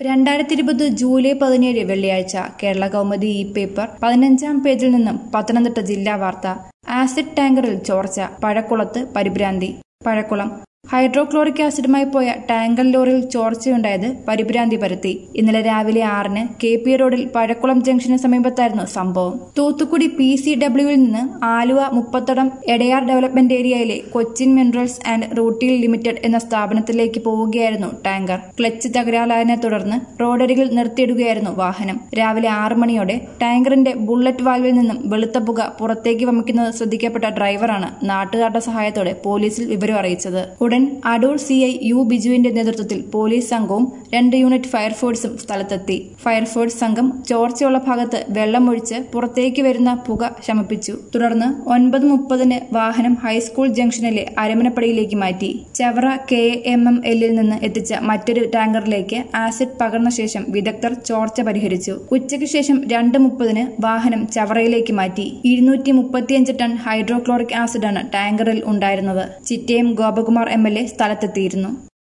രണ്ടായിരത്തി ഇരുപത് ജൂലൈ പതിനേഴ് വെള്ളിയാഴ്ച കേരള കൗമുദി ഇ പേപ്പർ പതിനഞ്ചാം പേജിൽ നിന്നും പത്തനംതിട്ട ജില്ലാ വാർത്ത ആസിഡ് ടാങ്കറിൽ ചോർച്ച പഴക്കുളത്ത് പരിഭ്രാന്തി പഴക്കുളം ഹൈഡ്രോക്ലോറിക് ആസിഡുമായി പോയ ടാങ്കർ ലോറിയിൽ ചോർച്ചയുണ്ടായത് പരിഭ്രാന്തി പരത്തി ഇന്നലെ രാവിലെ ആറിന് കെ പി റോഡിൽ പഴക്കുളം ജംഗ്ഷന് സമീപത്തായിരുന്നു സംഭവം തൂത്തുക്കുടി പി സി ഡബ്ല്യുവിൽ നിന്ന് ആലുവ മുപ്പത്തടം എടയാർ ഡെവലപ്മെന്റ് ഏരിയയിലെ Cochin minerals and rutile limited എന്ന സ്ഥാപനത്തിലേക്ക് പോവുകയായിരുന്നു ടാങ്കർ ക്ലച്ച് തകരാറിനെ തുടർന്ന് റോഡരികിൽ നിർത്തിയിടുകയായിരുന്നു വാഹനം രാവിലെ ആറ് മണിയോടെ ടാങ്കറിന്റെ ബുള്ളറ്റ് വാൽവിൽ നിന്നും വെളുത്ത പുക പുറത്തേക്ക് വമിക്കുന്നത് ശ്രദ്ധിക്കപ്പെട്ട ഡ്രൈവറാണ് നാട്ടുകാരുടെ സഹായത്തോടെ പോലീസിൽ വിവരം അറിയിച്ചത് ഉടൻ അടൂർ സി ഐ യു ബിജുവിന്റെ നേതൃത്വത്തിൽ പോലീസ് സംഘവും രണ്ട് യൂണിറ്റ് ഫയർഫോഴ്സും സ്ഥലത്തെത്തി ഫയർഫോഴ്സ് സംഘം ചോർച്ചയുള്ള ഭാഗത്ത് വെള്ളമൊഴിച്ച് പുറത്തേക്ക് വരുന്ന പുക ശമിപ്പിച്ചു തുടർന്ന് ഒൻപത് മുപ്പതിന് വാഹനം ഹൈസ്കൂൾ ജംഗ്ഷനിലെ അരമനപ്പടിയിലേക്ക് മാറ്റി ചവറ കെ എം എം എല്ലിൽ നിന്ന് എത്തിച്ച മറ്റൊരു ടാങ്കറിലേക്ക് ആസിഡ് പകർന്ന ശേഷം വിദഗ്ധർ ചോർച്ച പരിഹരിച്ചു ഉച്ചയ്ക്ക് ശേഷം രണ്ട് മുപ്പതിന് വാഹനം ചവറയിലേക്ക് മാറ്റി ഇരുന്നൂറ്റി മുപ്പത്തിയഞ്ച് ടൺ ഹൈഡ്രോക്ലോറിക് ആസിഡാണ് ടാങ്കറിൽ ഉണ്ടായിരുന്നത് Chittayam Gopakumar M L A സ്ഥലത്തെത്തിയിരുന്നു